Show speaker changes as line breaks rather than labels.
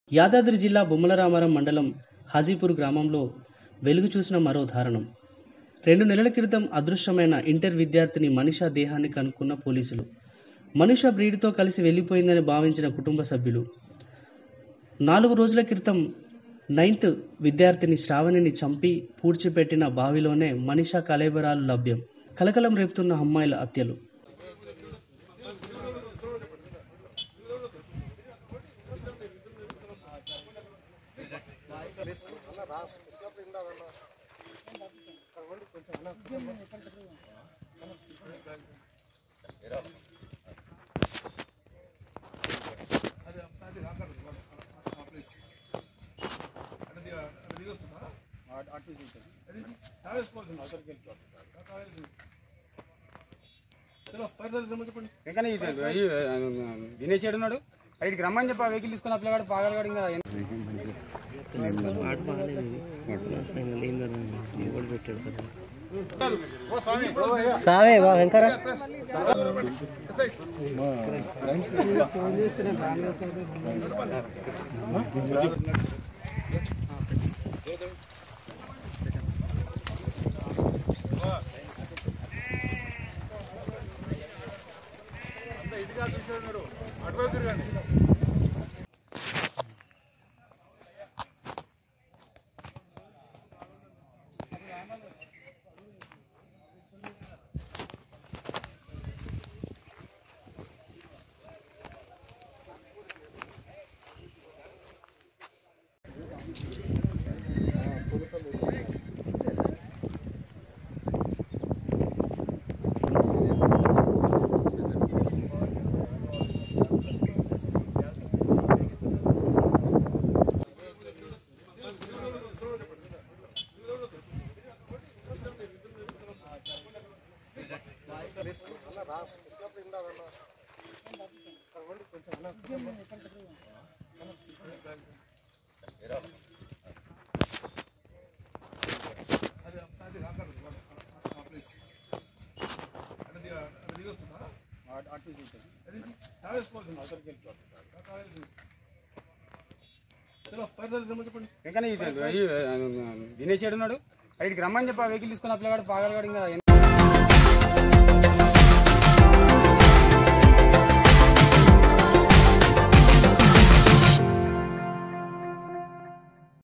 యాదాద్రి జిల్లా బొమ్మలరామారం మండలం హాజీపూర్ గ్రామంలో వెలుగు చూసిన మరో దారుణం రెండు నెలల క్రితం అదృశ్యమైన ఇంటర్ విద్యార్థిని మనిషా దేహాన్ని కనుక్కున్న పోలీసులు మనిష బ్రీడ్తో కలిసి వెళ్ళిపోయిందని భావించిన కుటుంబ సభ్యులు నాలుగు రోజుల క్రితం నైన్త్ విద్యార్థిని శ్రావణిని చంపి పూడ్చిపెట్టిన బావిలోనే మనిషా కలేబరాలు లభ్యం కలకలం రేపుతున్న అమ్మాయిల హత్యలు
ఇంకా దినేష్ ఏడు ఉన్నాడు మరి ఇక్కడికి రమ్మని చెప్పి ఆ వెహికల్ తీసుకుని ఆ పిల్లగాడు పాగలగాడు ఇంకా
సావే బా వెంకర
ఇంకా దినేష్ ఏడు ఉన్నాడు మరి ఇక్కడికి రమ్మని చెప్పి ఆ వెహికల్ తీసుకుని ఆ పిల్లగాడు పాగలగాడు ఇంకా